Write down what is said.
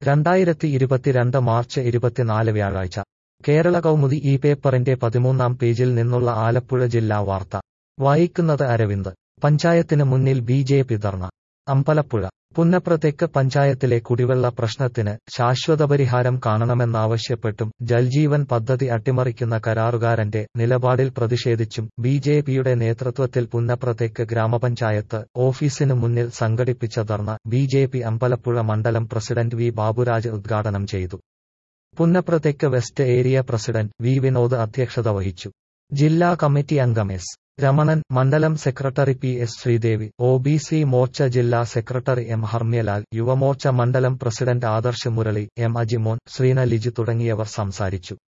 രണ്ടായിരത്തി ഇരുപത്തിരണ്ട് മാർച്ച് ഇരുപത്തിനാല് വ്യാഴാഴ്ച കേരള കൗമുദി ഈ പേപ്പറിന്റെ പതിമൂന്നാം പേജിൽ നിന്നുള്ള ആലപ്പുഴ ജില്ലാ വാർത്ത വായിക്കുന്നത് അരവിന്ദ് പഞ്ചായത്തിന് മുന്നിൽ B J P dharna Ambalappuzha Punnapra തെക്ക് പഞ്ചായത്തിലെ കുടിവെള്ള പ്രശ്നത്തിന് ശാശ്വത പരിഹാരം കാണണമെന്നാവശ്യപ്പെട്ടും ജൽജീവൻ പദ്ധതി അട്ടിമറിക്കുന്ന കരാറുകാരന്റെ നിലപാടിൽ പ്രതിഷേധിച്ചും ബി ജെ പിയുടെ നേതൃത്വത്തിൽ പുന്നപ്ര തെക്ക് ഗ്രാമപഞ്ചായത്ത് ഓഫീസിന് മുന്നിൽ സംഘടിപ്പിച്ച dharna B J P Ambalappuzha മണ്ഡലം പ്രസിഡന്റ് വി ബാബുരാജ് ഉദ്ഘാടനം ചെയ്തു പുന്നപ്ര തെക്ക് west area president V Vinod അധ്യക്ഷത വഹിച്ചു ജില്ലാ കമ്മിറ്റി അംഗം എസ് രമണൻ മണ്ഡലം secretary P S Sreedevi O B C Morcha ജില്ലാ സെക്രട്ടറി എം ഹർമ്യലാൽ യുവമോർച്ച മണ്ഡലം പ്രസിഡന്റ് ആദർശ് മുരളി എം അജിമോൻ ശ്രീന ലിജു തുടങ്ങിയവർ സംസാരിച്ചു